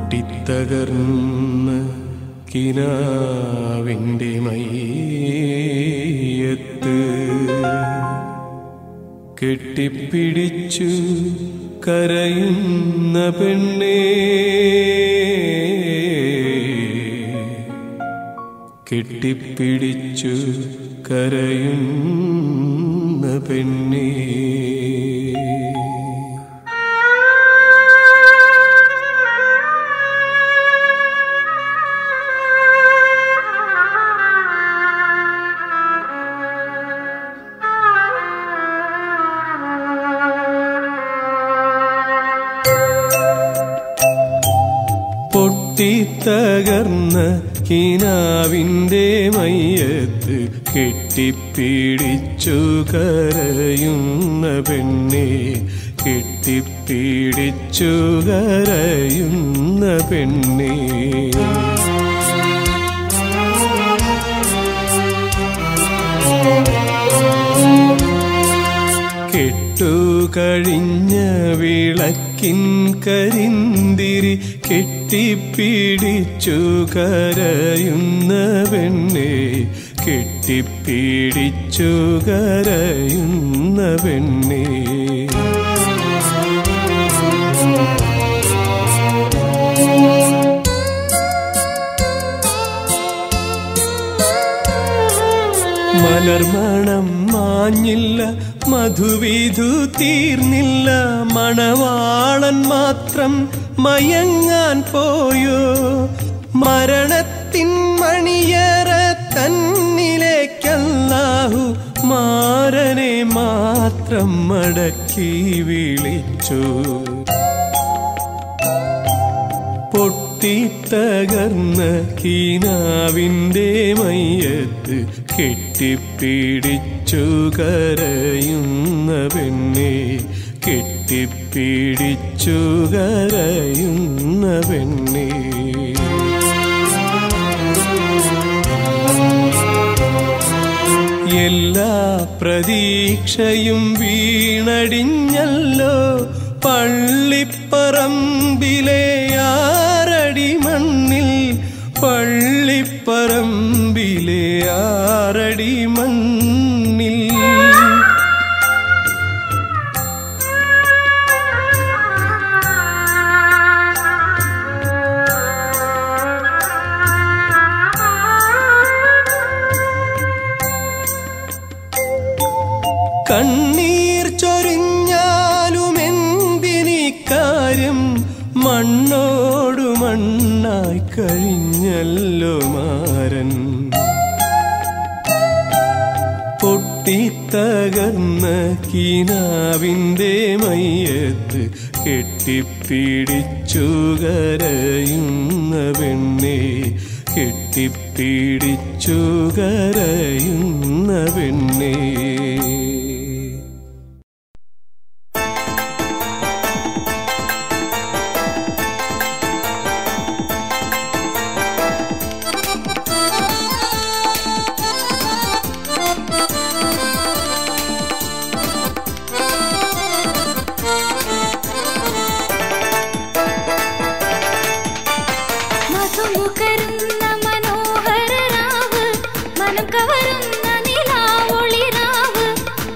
പൊട്ടിത്തകർന്ന് കിനാവിൻ്റെ മയ്യത്ത് കെട്ടിപ്പിടിച്ചു കരയുന്ന പെണ്ണേ കെട്ടിപ്പിടിച്ചു കരയുന്ന പെണ്ണേ പൊട്ടിത്തകർന്ന കിനാവിൻ്റെ മയ്യത്ത് കെട്ടിപ്പിടിച്ചു കരയുന്ന പെണ്ണെ കെട്ടിപ്പിടിച്ചു കരയുന്ന പെണ്ണേ കെട്ടുകഴിഞ്ഞ വിളക്കിൻ കരിന്തിരി കെട്ടിപ്പിടിച്ചു കരയുന്ന പെണ്ണെ കെട്ടിപ്പിടിച്ചു കരയുന്ന പെണ്ണേ മലർമണം മാഞ്ഞില്ല മധുവിധു തീർന്നില്ല മണവാളൻ മാത്രം മയങ്ങാൻ പോയോ മരണത്തിൻ മണിയറ തന്നിലേക്കല്ലാഹു മാരനെ മാത്രം മടക്കി വിളിച്ചു പൊട്ടിത്തകർന്ന കീനാവിൻ്റെ മയ്യത്ത് കെട്ടിപ്പിടിച്ചു കരയുന്ന പെണ്ണെ കെട്ടിപ്പിടിച്ചു കരയുന്ന പെണ്ണേ എല്ലാ പ്രതീക്ഷയും വീണടിഞ്ഞല്ലോ പള്ളിപ്പറമ്പിലെ ആറടി മണ്ണിൽ പള്ളിപ്പറമ്പിലെ ആറടി മണ്ണിൽ കണ്ണീർ ചൊരിഞ്ഞാലും എന്തിനീ കാര്യം മണ്ണോടു മണ്ണായി കഴിഞ്ഞല്ലോ മാരൻ പൊട്ടിത്തകർന്ന കീനാവിൻ്റെ മയ്യത്ത് കെട്ടിപ്പിടിച്ചു കരയുന്ന പെണ്ണെ കെട്ടിപ്പിടിച്ചു കരയുന്ന പെണ്ണേ മധുമുകരുന്ന മനോഹര രാവ് മനം കവരുന്ന നിലാവൊളിരാവ്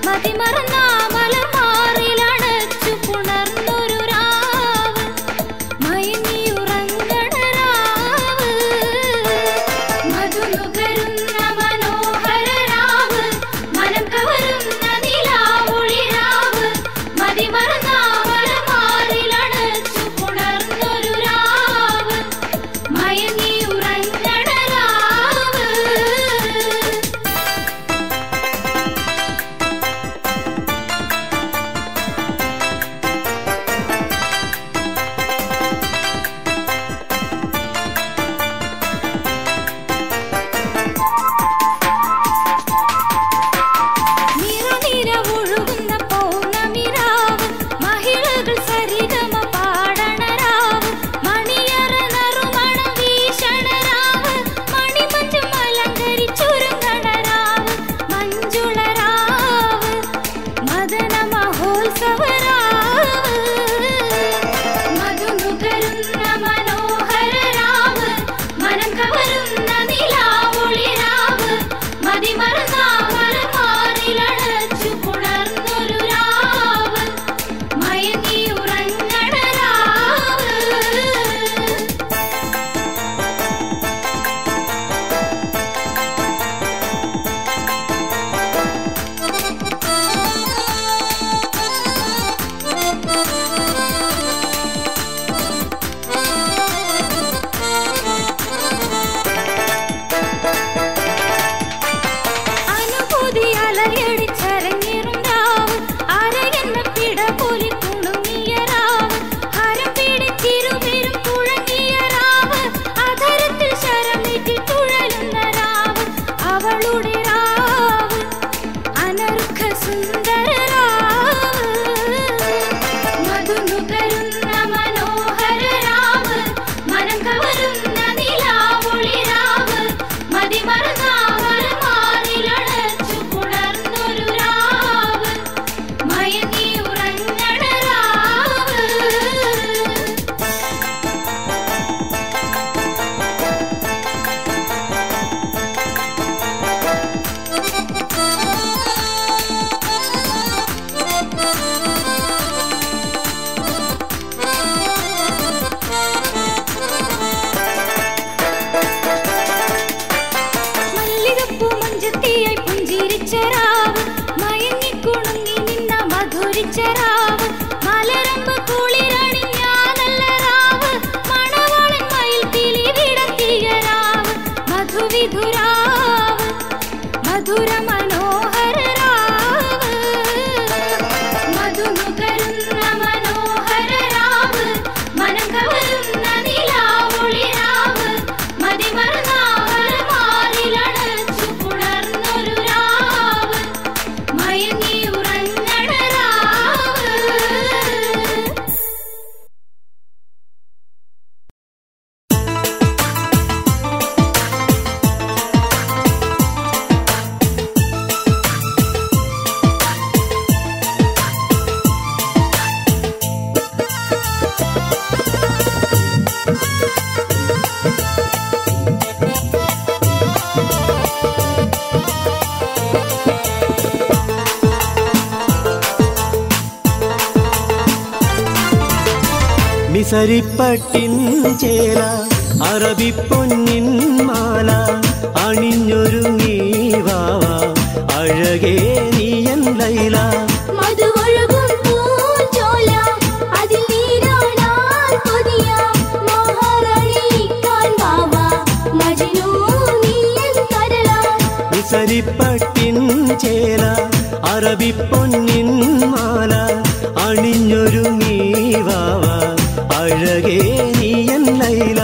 മിസരിപ്പട്ടിൻ ചേല അറബി പൊന്നിൻ മാല അണിഞ്ഞൊരുങ്ങി വാവ അഴകേ നീയൻ ലൈല മധുവൊഴുകും പൂഞ്ചോല അതിൽ നീരാടാൻ കൊതിയ മഹാറാണിക്കാൻ വാവ മജ്നൂ നീയൻ കരളാൻ മിസരിപ്പട്ടിൻ ചേല അറബി പൊന്നിൻ മാല അണിഞ്ഞൊരുങ്ങി വാവ അഴകേ നീയൻ ലൈല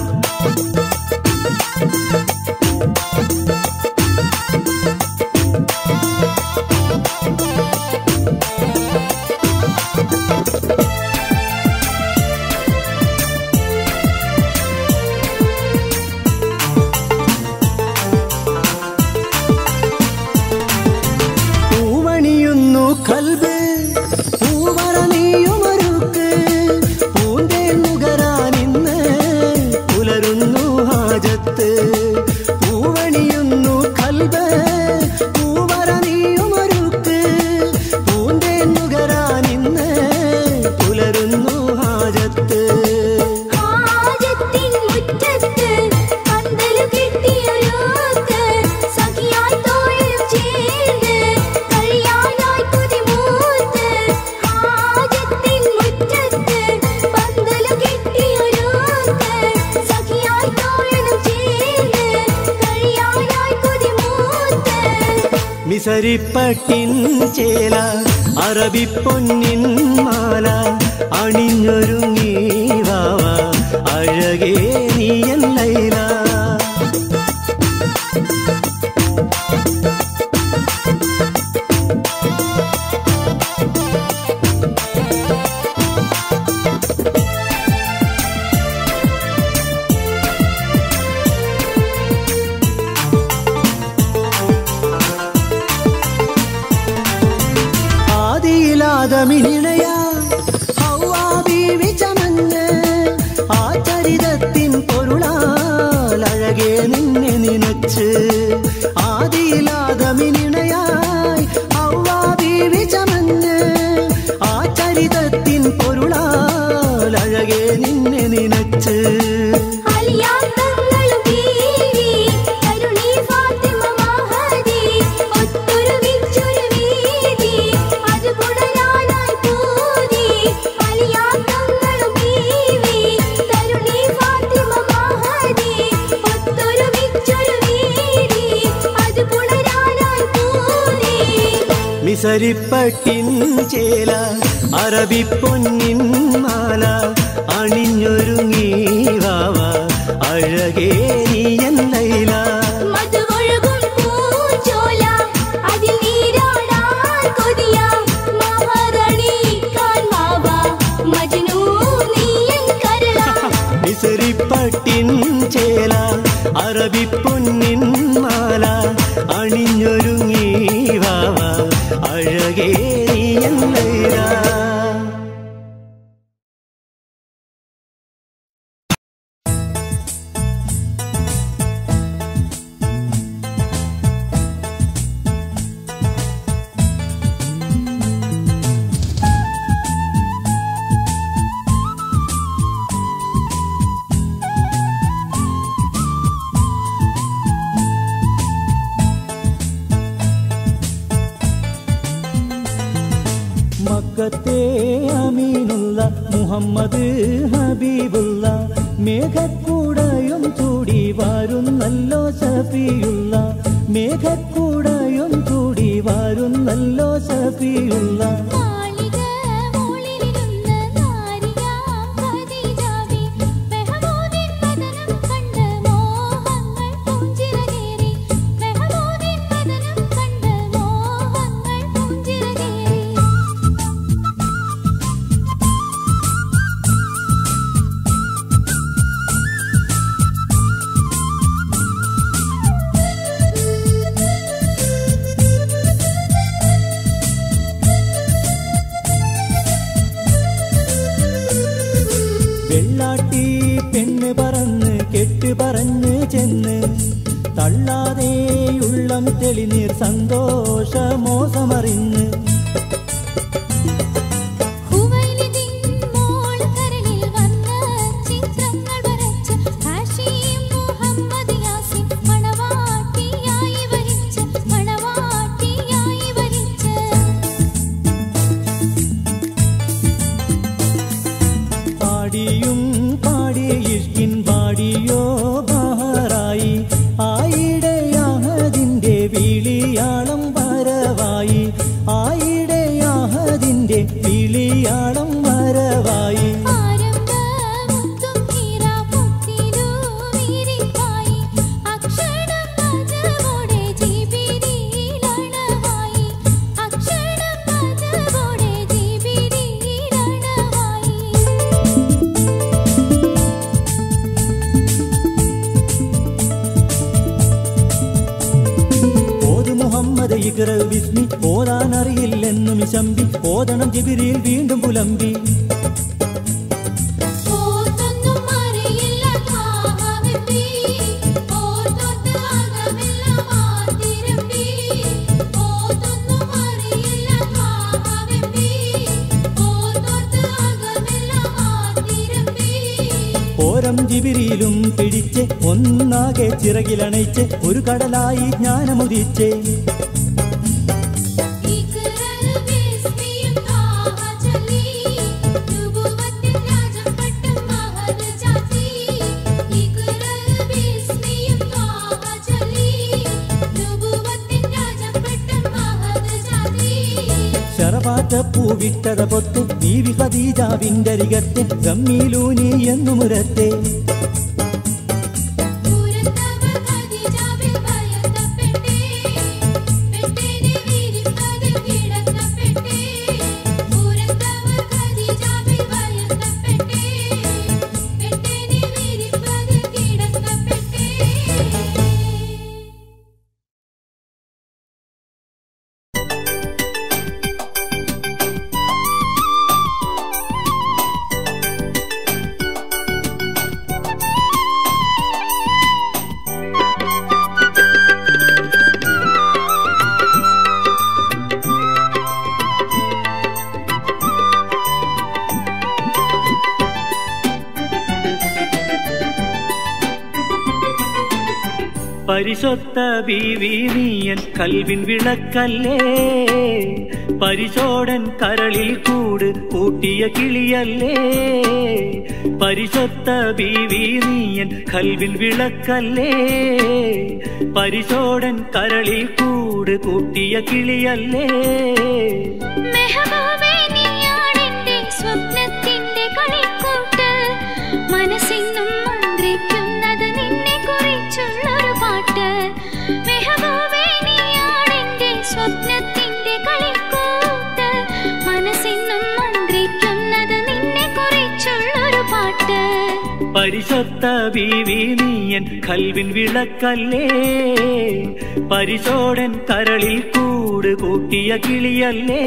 പൂവണിയുന്നു കൽബ് പൂവറ നീയുമൊരുക്ക് പൂന്തേ നുകരാനിന്ന് പുലരുന്നു ഹാജത്ത് പൂവണിയുന്നു കൽബ് പൂവറ നീയുമൊരുക്ക് പൂന്തേ നുകരാനിന്ന് പുലരുന്നു ഹാജത്ത് ഹാജത്തിൻ മുറ്റത്ത് പന്തല് കെട്ടിയൊരുക്ക് സഖിയായി തോളിലും ചേർന്ന് കഴിയാനായി കൊതിമൂത്ത് ഹാജത്തിൻ മുറ്റത്ത് പന്തല് കെട്ടിയൊരുക്ക് സഖിയായി തോളിലും ചേർന്ന് കഴിയാനായി കൊതിമൂത്ത് മിസരിപ്പട്ടിൻ ചേല അറബി പൊന്നിൻ മാല അണിഞ്ഞൊരുങ്ങി വാവ അഴകേ നീയൻ ലൈല ആദിയിലാദമിനിണയ ഹൗവാ ബീവി ചമഞ്ഞ് ആ ചരിതത്തിൻ പൊരുളാൽ അഴകെ നിന്നെ നിനച്ച് ആദിയിലാദമിനിണയായി ഹൗവാ ബീവി ചമഞ്ഞ് ആ ചരിതത്തിൻ പൊരുളാൽ അഴകെ നിന്നെ നിനച്ച് അലിയാത്തങ്ങളും ബീവി കരുണി ഫാത്തിമ മഹദി ഒത്തൊരുമിച്ചൊരു വീതി അത് പുടരാനായി പൂതി അലിയാത്തങ്ങളും ബീവി കരുണി ഫാത്തിമ മഹദി ഒത്തൊരുമിച്ചൊരു വീതി അത് പുടരാനായി പൂതി മിസരിപ്പട്ടിൻ ചേല അറബി പൊന്നിൻ മാല അണിഞ്ഞൊരുങ്ങി വാവ അഴകേ നീയൻ ലൈല മധുവൊഴുകും പൂഞ്ചോല അതിൽ നീരാടാൻ കൊതിയ മഹാറാണിക്കാൻ വാവ മജ്നൂ നീയൻ കരളാൻ മിസരിപ്പട്ടിൻ ചേല അറബി പൊന്നിൻ മാല അണിഞ്ഞൊരുങ്ങി വാവ അഴകേ നീയൻ ലൈല മക്കത്തെ അമീനുള്ള മുഹമ്മദ് ഹബീബുള്ള മേഘക്കൂടയും ചൂടി വരുന്നല്ലോ സഫിയുള്ള മേഘക്കൂടയും ചൂടി വരുന്നല്ലോ സഫിയുള്ള മാളിക മോളിലിരുന്ന് നാരിയാം ഖദീജാവി മെഹമൂദിൻ വദനം കണ്ട് മോഹങ്ങൾ പുഞ്ചിരകേറി മെഹമൂദിൻ വദനം കണ്ട് മോഹങ്ങൾ പുഞ്ചിരകേറി വെള്ളാട്ടി പെണ്ണ് പറന്ന് കെട്ട് പറഞ്ഞ് ചെന്ന് തള്ളാതെയുള്ളം തെളിനീർ സന്തോഷമോസമറിഞ്ഞ് ഹുവൈലിദിൻ മോൾ കരളിൽ വന്ന് ചിത്രങ്ങൾ വരച്ച് ഹാഷിം മുഹമ്മദ് യാസിൻ മണവാട്ടിയായി വരിച്ച് മണവാട്ടിയായി വരിച്ച് പാടിയും പാടി ഇഷ്കിൻ പാടിയോ ബഹറായി ആയിടയാഹതിന്റെ വിളിയാളം വരവായി ആയിടയാഹതിന്റെ വിളിയാളം വരവായി ആരംഭമുത്തും ഹീരാമുത്തിലു വീരിപ്പായി അക്ഷരം രാജവോടെ ജിബിരിയിലണവായി അക്ഷരം രാജവോടെ ജിബിരിയിലണവായി ഓത് മുഹമ്മദ് ഇഖ്റ വിസ്മി ഓതാനറിയില്ലെന്നും ശമ്പി ഓതണം ജിബിരിയിൽ വീണ്ടും പുലമ്പി ഓർത്തൊന്നും അറിയില്ല കാവവെപ്പി ഓർത്തൊട്ട് അകമെല്ലാം മാറ്റിരപ്പി ഓർത്തൊന്നും അറിയില്ല കാവവെപ്പി ഓർത്തൊട്ട് അകമെല്ലാം മാറ്റിരപ്പി ഓരം ജിബിരിയിലും പിടിച്ച് ഒന്നാകെ ചിറകിലണയിച്ച് ഒരു കടലായി ജ്ഞാനമുദിച്ച് ഇഖ്റൽ ബിസ്മിയും താഹ ചലി നുബുവത്തിൻ രാജപട്ടം മഹദ് ചാത്തി ഇഖ്റൽ ബിസ്മിയും താഹ ചലി നുബുവത്തിൻ രാജപട്ടം മഹദ് ചാത്തി ശറപാറ്റ പൂവിട്ടത പൊത്ത് ബീവി ഖദീജാവിന്റെ അരികത്തെ ഗമ്മീലൂനി എന്നു മുരത്തെ പൂരത്തവർ ഖദീജാവിൽ ഭയന്നപ്പെട്ടേ പെട്ടേനെ വിരിപ്പതിൽ കിടക്കപ്പെട്ടേ പൂരത്തവർ ഖദീജാവിൽ ഭയന്നപ്പെട്ടേ പെട്ടേനെ വിരിപ്പതിൽ കിടക്കപ്പെട്ടേ പരിശൊത്ത ബീവി നീയൻ കൽവിൻ വിളക്കല്ലേ പരിശോടൻ കരളിൽ കൂട് കൂട്ടിയ കിളിയല്ലേ പരിശൊത്ത ബീവി നീയൻ കൽവിൻ വിളക്കല്ലേ പരിശോടൻ കരളിൽ കൂട് കൂട്ടിയ കിളിയല്ലേ മെഹബൂബേ നീയാണെന്റെ സ്വപ്നത്തിന്റെ കളിക്കൂട്ട് മനസ്സിന്നും മന്ത്രിക്കുന്നത് നിന്നെ കുറിച്ചുള്ളൊരു പാട്ട് മെഹബൂബേ നീയാണെന്റെ സ്വപ്നത്തിന്റെ കളിക്കൂട്ട് മനസ്സിന്നും മന്ത്രിക്കുന്നത് നിന്നെ കുറിച്ചുള്ളൊരു പാട്ട് പരിശൊത്ത ബീവി നീയൻ കൽവിൻ വിളക്കല്ലേ പരിശോടൻ കരളിൽ കൂട് കൂട്ടിയ കിളിയല്ലേ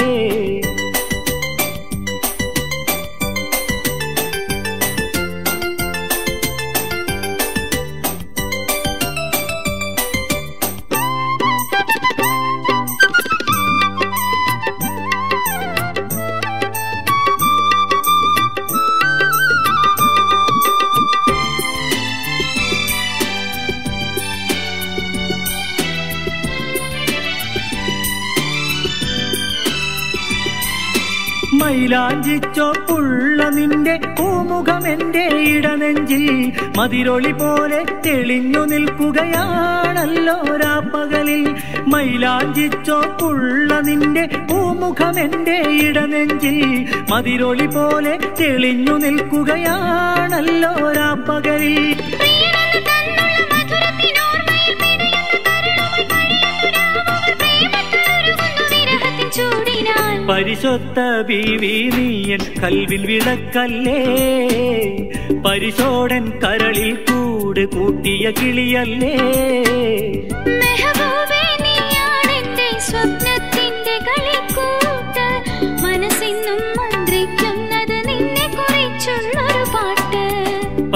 മൈലാഞ്ചിച്ചോപ്പുള്ള നിന്റെ പൂമുഖം എന്റെ ഇടനെഞ്ചിൽ മതിരൊളി പോലെ തെളിഞ്ഞു നിൽക്കുകയാണല്ലോ രാപ്പകലിൽ മൈലാഞ്ചിച്ചോപ്പുള്ള നിന്റെ പൂമുഖം എന്റെ ഇടനെഞ്ചിൽ മതിരൊളി പോലെ തെളിഞ്ഞു നിൽക്കുകയാണല്ലോ രാപ്പകലിൽ പ്രിയനെന്ന് തന്നുള്ള മധുരത്തിനോർമ്മയിൽ പിടയുന്ന കരുണമായി കഴിയുന്നു രാമവർ പ്രേമത്തിലൊരുങ്ങുന്നു വിരഹത്തിൻ ചൂടിനാൽ പരിശൊത്ത ബീവി നീയൻ കൽവിൽ വിളക്കല്ലേ പരിശോടൻ കരളിൽ കൂട് കൂട്ടിയ കിളിയല്ലേ മെഹബൂബേ നീയാണെന്റെ സ്വപ്നത്തിന്റെ കളിക്കൂട്ട് മനസ്സിന്നും മന്ത്രിക്കുന്നത് നിന്നെ കുറിച്ചുള്ളൊരു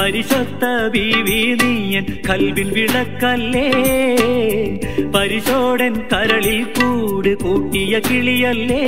പരിശുദ്ധ ബീവി നീയൻ കൽവിൽ വിളക്കല്ലേ പരിശോടൻ കരളിൽ കൂട് കൂട്ടിയ കിളിയല്ലേ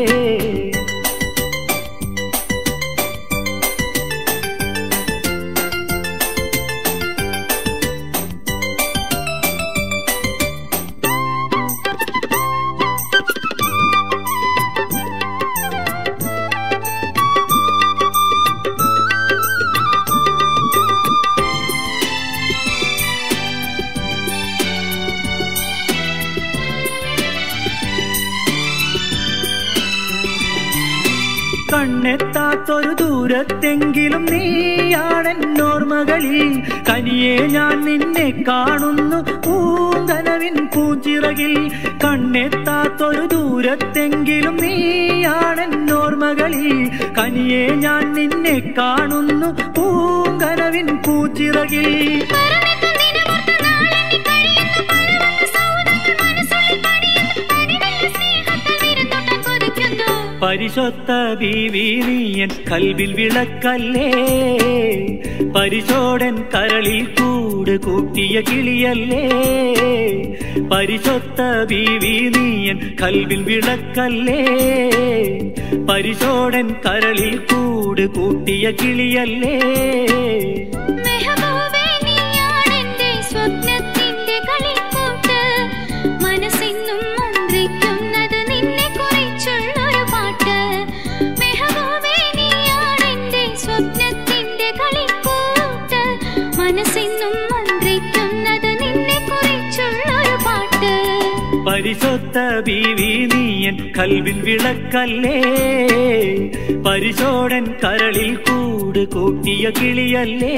കണ്ണെത്താത്തൊരു ദൂരത്തെങ്കിലും നീയാണെന്നോർമകളിൽ കനിയെ ഞാൻ നിന്നെ കാണുന്നു പൂങ്കനവിൻ പൂഞ്ചിറകിൽ കണ്ണെത്താത്തൊരു ദൂരത്തെങ്കിലും നീയാണെന്നോർമകളിൽ കനിയെ ഞാൻ നിന്നെ കാണുന്നു പൂങ്കനവിൻ പൂച്ചിറകിൽ മറന്നെത്തും ദിനമോർത്ത് നാളെണ്ണി കഴിയുന്നു പലവക സൗദങ്ങൾ മനസ്സുള്ളിൽ പണിയുന്നു പതിവെള്ള സ്നേഹത്താൽ വിരുന്നോട്ടാൻ കൊതിക്കുന്നു പരിശുദ്ധ ബീവി നീയൻ കൽവിൽ വിളക്കല്ലേ പരിശോടൻ കരളിൽ കൂട് കൂട്ടിയ കിളിയല്ലേ പരിശുദ്ധ ബീവി നീയൻ കൽവിൽ വിളക്കല്ലേ പരിശോടൻ കരളിൽ കൂട് കൂട്ടിയ കിളിയല്ലേ മെഹബൂബേ നീയാണെന്റെ സ്വപ്നത്തിന്റെ കളിക്കൂട്ട് മനസ്സിന്നും മന്ത്രിക്കുന്നത് നിന്നെ കുറിച്ചുള്ളൊരു പാട്ട് മെഹബൂബേ നീയാണെന്റെ സ്വപ്നത്തിന്റെ കളിക്കൂട്ട് മനസ്സിന്നും മന്ത്രിക്കുന്നത് നിന്നെ കുറിച്ചുള്ളൊരു പാട്ട് പരിശുദ്ധ ബീവി നീയൻ കൽവിൽ വിളക്കല്ലേ പരിശോടൻ കരളിൽ കൂട് കൂട്ടിയ കിളിയല്ലേ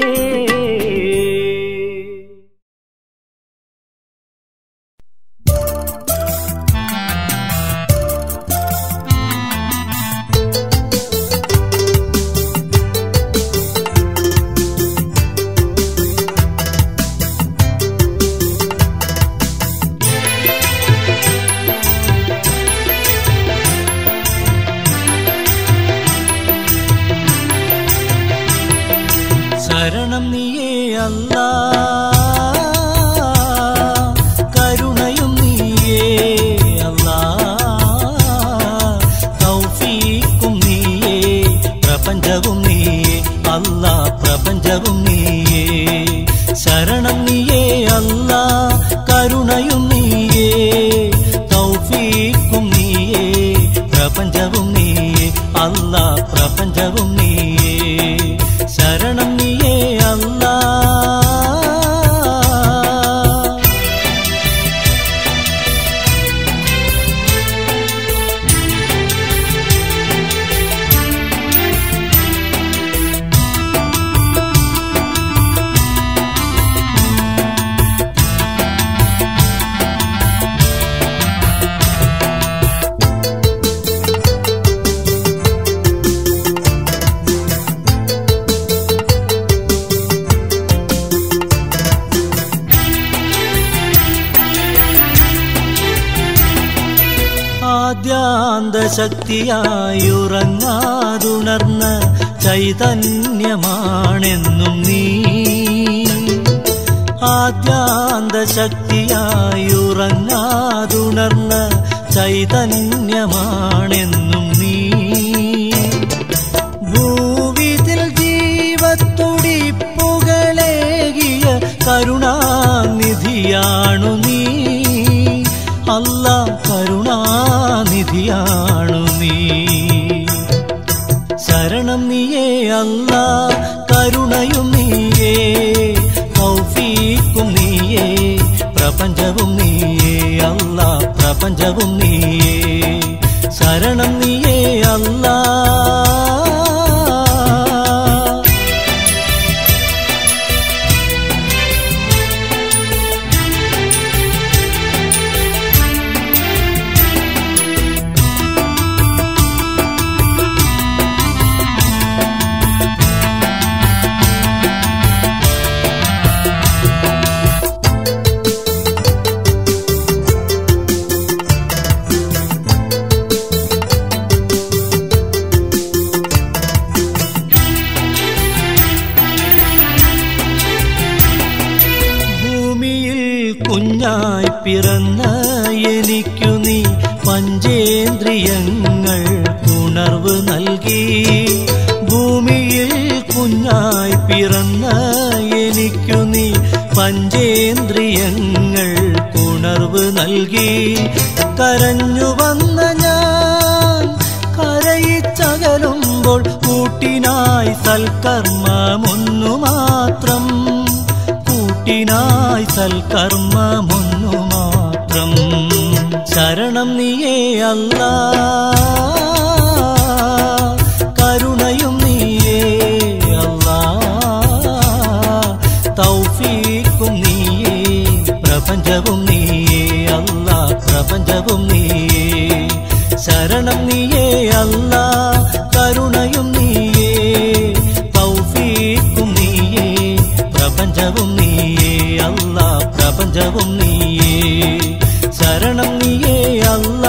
ശരണം നീയേ അല്ല കരുണയും നീയേ അല്ല തൗഫീക്കും നീയേ പ്രപഞ്ചവും നീയേ അല്ല പ്രപഞ്ചവും നീയേ ശരണം നീയേ അല്ല കരുണയും നീയേ തൗഫീക്കും നീയേ പ്രപഞ്ചവും നീയേ അല്ല പ്രപഞ്ചവും നീയേ ശരണം നീയേ അല്ലാ ആദ്യാന്ത ശക്തിയായുറങ്ങാതുണർന്ന ചൈതന്യമാണെന്നും നീ ആദ്യാന്ത ശക്തിയായുറങ്ങാതുണർന്ന ചൈതന്യമാണെന്നും നീ ഭൂവിതിൽ ജീവത്തുടിപ്പുകളേകിയ കരുണാനിധിയാണു നീ അല്ല കരുണാനിധിയാണു നീ ശരണം നീയേ അല്ല കരുണയും നീയേ തൗഫീക്കും നീയേ പ്രപഞ്ചവും നീയേ അല്ല പ്രപഞ്ചവും നീയേ ശരണം നീയേ അല്ലാ കുഞ്ഞായി പിറന്ന എനിക്കു നീ പഞ്ചേന്ദ്രിയങ്ങൾ ഉണർവ് നൽകി ഭൂമിയിൽ കുഞ്ഞായി പിറന്ന എനിക്കു നീ പഞ്ചേന്ദ്രിയങ്ങൾ ഉണർവ് നൽകി കരഞ്ഞു വന്ന ഞാൻ കരയിച്ചകലുമ്പോൾ കൂട്ടിനായി സൽക്കർമ്മമൊന്നു മാത്രം കൂട്ടിനായി സൽക്കർമ്മമൊന്നു മാത്രം ശരണം നീയേ അല്ല കരുണയും നീയേ അല്ല തൗഫീക്കും നീയേ പ്രപഞ്ചവും നീയേ അല്ല പ്രപഞ്ചവും നീയേ ശരണം നീയേ അല്ല കരുണയും നീയേ തൗഫീക്കും നീയേ പ്രപഞ്ചവും നീയേ അല്ല പ്രപഞ്ചവും നീയേ ശരണം നീയേ അല്ല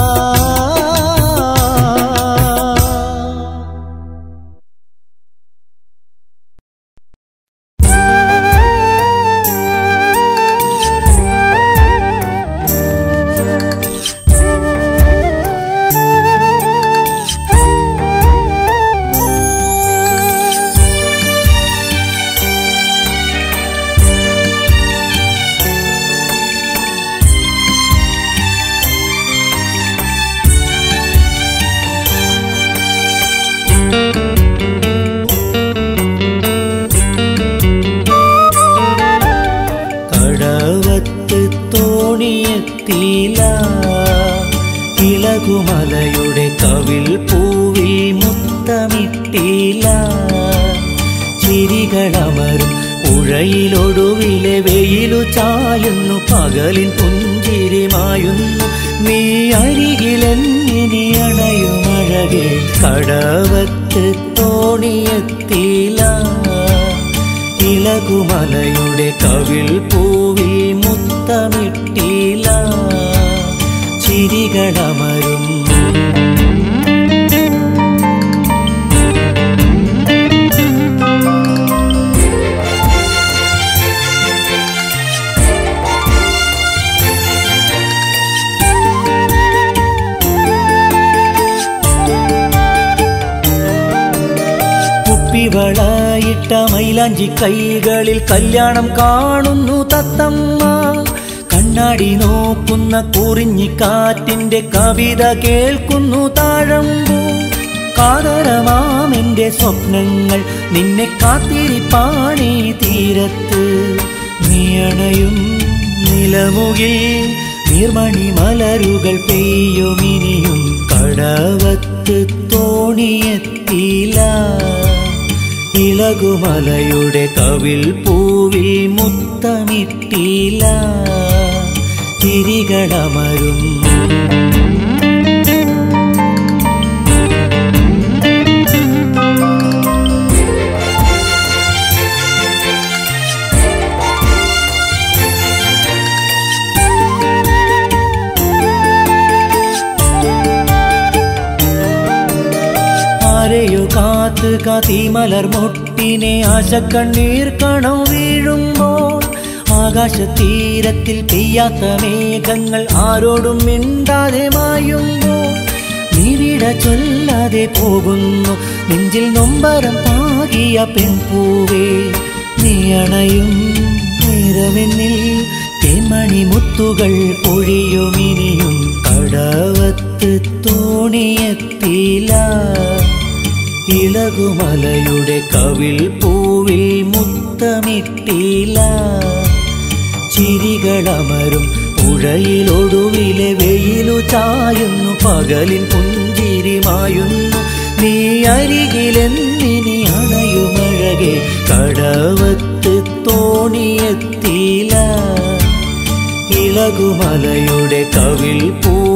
കടവത്ത് തോണിയെത്തിയില്ല ഇളകുമലയുടെ കവിൽ പൂവിൽ മുത്തമിട്ടില്ല ചിരികളമരും പുഴയിലൊടുവിലെ വെയിലു ചായുന്നു പകലിൻ പുഞ്ചിരിമായുന്നു നീ അരികിലെന്നിനി അണയുമഴകെ കടവത്ത് തോണിയെത്തിയില്ല ഇളകുമലയുടെ കവിൽ പൂവിൽ മുത്തമിട്ടില്ല ചിരികളമരും കുപ്പിവളയിട്ട മൈലാഞ്ചി കൈകളിൽ കല്യാണം കാണുന്നു തത്തമ്മ കണ്ണാടി നോക്കുന്ന കുറിഞ്ഞിക്കാറ്റിന്റെ കവിത കേൾക്കുന്നു താഴമ്പൂ കാതരമാമെന്റെ സ്വപ്നങ്ങൾ നിന്നെ കാത്തിരിപ്പാണീ തീരത്ത് നീയണയും നിലമുകിൽ നീർമണി മലരുകൾ പെയ്യുമിനിയും കടവത്ത് തോണിയെത്തിയില്ല ഇളകുമലയുടെ കവിൽ പൂവിൽ മുത്തമിട്ടില്ല തിരികളമരും ആരെയോ കാത്ത് കാത്തിമലർ മുട്ടിനെ ആശക്കണ്ണീർ കണം വീഴുമ്പോൾ ആകാശതീരത്തിൽ പെയ്യാത്ത മേഘങ്ങൾ ആരോടും മിണ്ടാതെ മായുമ്പോൾ നീവിട ചൊല്ലാതെ പോകുന്നു നെഞ്ചിൽ നൊമ്പരം പാകിയ പെൺപൂവേ നീ അണയും നിറവെന്നിൽ തേമണി മുത്തുകൾ പൊഴിയുമിനിയും കടവത്ത് തോണിയെത്തിയില്ല ഇളകുമലയുടെ കവിൽ പൂവിൽ മുത്തമിട്ടില്ല ചിരികളമരും പുഴയിലൊടുവിലെ വെയിലു ചായുന്നു പകലിൻ പുഞ്ചിരിമായുന്നു നീ അരികിലെന്നിനി അണയുമഴകെ കടവത്ത് തോണിയെത്തിയില്ല ഇളകുമലയുടെ കവിൽ പൂ